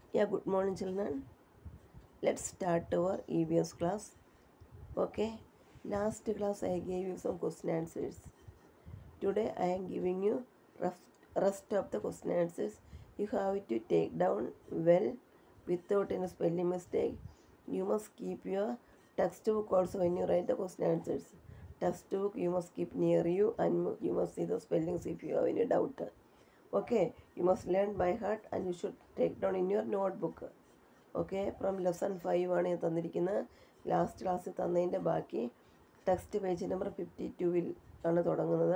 Yeah, good morning, children. Let's start our EVS class. Okay, last class I gave you some question answers. Today I am giving you rest, rest of the question answers. You have to take down well without any spelling mistake. You must keep your textbook also when you write the question answers. Textbook you must keep near you and you must see the spellings if you have any doubt. Okay, you must learn by heart and you should take down in your notebook. Okay from lesson five ആണ് ഞാൻ തന്നിരിക്കുന്നത് last ക്ലാസ്സിൽ തന്നതിൻ്റെ ബാക്കി text page number fifty ടുവിൽ ആണ് തുടങ്ങുന്നത്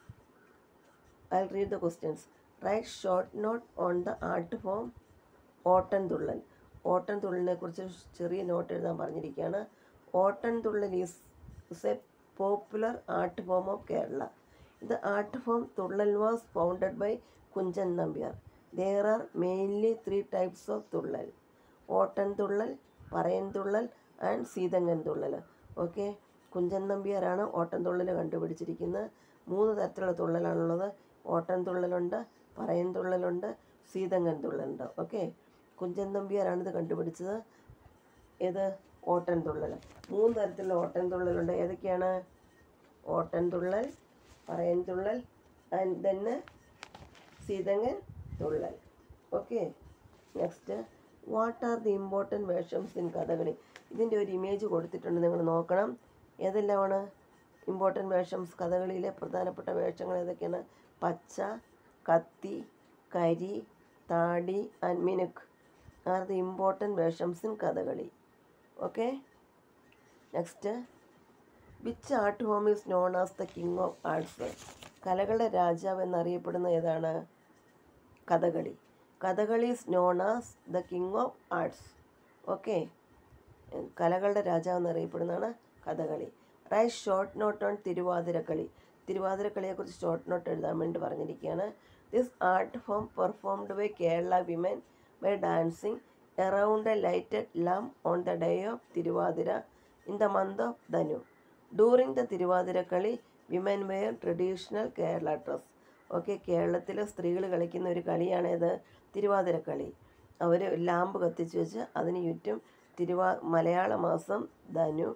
I read the questions write short note on the art form Ottan Thullal Ottan തുള്ളലിനെ കുറിച്ച് ചെറിയ നോട്ട് എഴുതാൻ പറഞ്ഞിരിക്കുകയാണ് Ottan Thullal is is a popular art form of Kerala ഇത് art form Thullal was founded by Kunchan Nambiar there are mainly three types of Thullal Ottan Thullal Parayan Thullal and Seethangan Thullal okay Kunchan നമ്പ്യാരാണ് ഓട്ടൻ തുള്ളൽ കണ്ടുപിടിച്ചിരിക്കുന്നത് മൂന്ന് തരത്തിലുള്ള തുള്ളലാണുള്ളത് ഓട്ടൻ തുള്ളലുണ്ട് പറയൻ തുള്ളലുണ്ട് സീതങ്ങൻ തുള്ളലുണ്ട് ഓക്കെ കുഞ്ചൻ നമ്പ്യാരാണ് ഇത് കണ്ടുപിടിച്ചത് ഏത് ഓട്ടൻ തുള്ളൽ മൂന്ന് തരത്തിലുള്ള ഓട്ടൻ തുള്ളലുണ്ട് ഏതൊക്കെയാണ് ഓട്ടൻ തുള്ളൽ പറയൻ തുള്ളൽ ആൻഡ് തന്നെ Seethangan Thullal okay next what are the important വേഷംസ് ഇൻ കഥകളി ഇതിൻ്റെ ഒരു ഇമേജ് കൊടുത്തിട്ടുണ്ട് നിങ്ങൾ നോക്കണം ഏതെല്ലാമാണ് ഇമ്പോർട്ടൻറ്റ് വേഷംസ് കഥകളിയിലെ പ്രധാനപ്പെട്ട വേഷങ്ങൾ ഏതൊക്കെയാണ് പച്ച Kathi Kari Thadi and Minukku are the important വേഷംസ് in Kathakali okay next which art ഹോം is known as the king of arts കലകളുടെ രാജാവ് എന്നറിയപ്പെടുന്ന ഏതാണ് Kathakali Kathakali is known as the king of arts okay കലകളുടെ രാജാവ് എന്നറിയപ്പെടുന്നതാണ് Kathakali write short note on Thiruvathirakali തിരുവാതിരക്കളിയെക്കുറിച്ച് ഷോർട്ട് നോട്ട് എഴുതാൻ വേണ്ടി പറഞ്ഞിരിക്കുകയാണ് this art form performed by Kerala women by dancing around a lighted lamp on the day of Thiruvathira in the month of Dhanu during the Thiruvathirakali women wear traditional Kerala dress okay കേരളത്തിലെ സ്ത്രീകൾ കളിക്കുന്ന ഒരു കളിയാണേത് തിരുവാതിരക്കളി അവർ lamp കത്തിച്ച് വെച്ച് അതിന് ചുറ്റും തിരുവാ മലയാള മാസം ധനു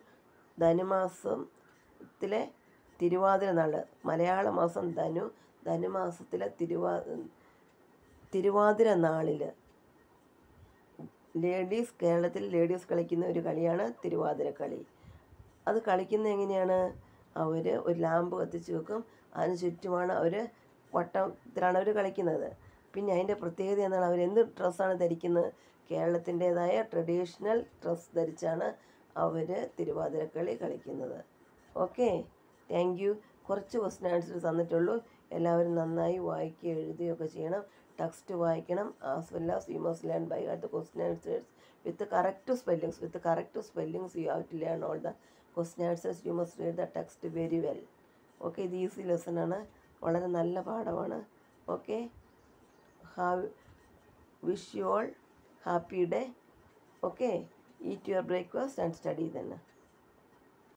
ധനുമാസത്തിലെ തിരുവാതിര നാൾ മലയാള മാസം ധനു ധനുമാസത്തിലെ തിരുവാ തിരുവാതിര നാളിൽ ലേഡീസ് കേരളത്തിൽ ലേഡീസ് കളിക്കുന്ന ഒരു കളിയാണ് തിരുവാതിരക്കളി അത് കളിക്കുന്നത് എങ്ങനെയാണ് അവർ ഒരു ലാമ്പ് കത്തിച്ച് വെക്കും അതിന് ചുറ്റുമാണ് അവർ വട്ടത്തിലാണ് അവർ കളിക്കുന്നത് പിന്നെ അതിൻ്റെ പ്രത്യേകത എന്താണ് അവർ എന്ത് ഡ്രസ്സാണ് ധരിക്കുന്നത് കേരളത്തിൻ്റേതായ ട്രഡീഷണൽ ഡ്രസ്സ് ധരിച്ചാണ് അവർ തിരുവാതിരക്കളി കളിക്കുന്നത് ഓക്കെ താങ്ക് യു കുറച്ച് ക്വസ്റ്റ്യൻ ആൻസർ തന്നിട്ടുള്ളൂ എല്ലാവരും നന്നായി വായിക്കുകയും എഴുതുകയൊക്കെ ചെയ്യണം ടെക്സ്റ്റ് വായിക്കണം as well as you must learn by heart the question answers with correct spellings with correct spellings you have to learn all the question answers you must read the text very well okay ഇത് easy lesson ആണ് വളരെ നല്ല പാഠമാണ് okay have wish you all happy day okay eat your breakfast and study തന്നെ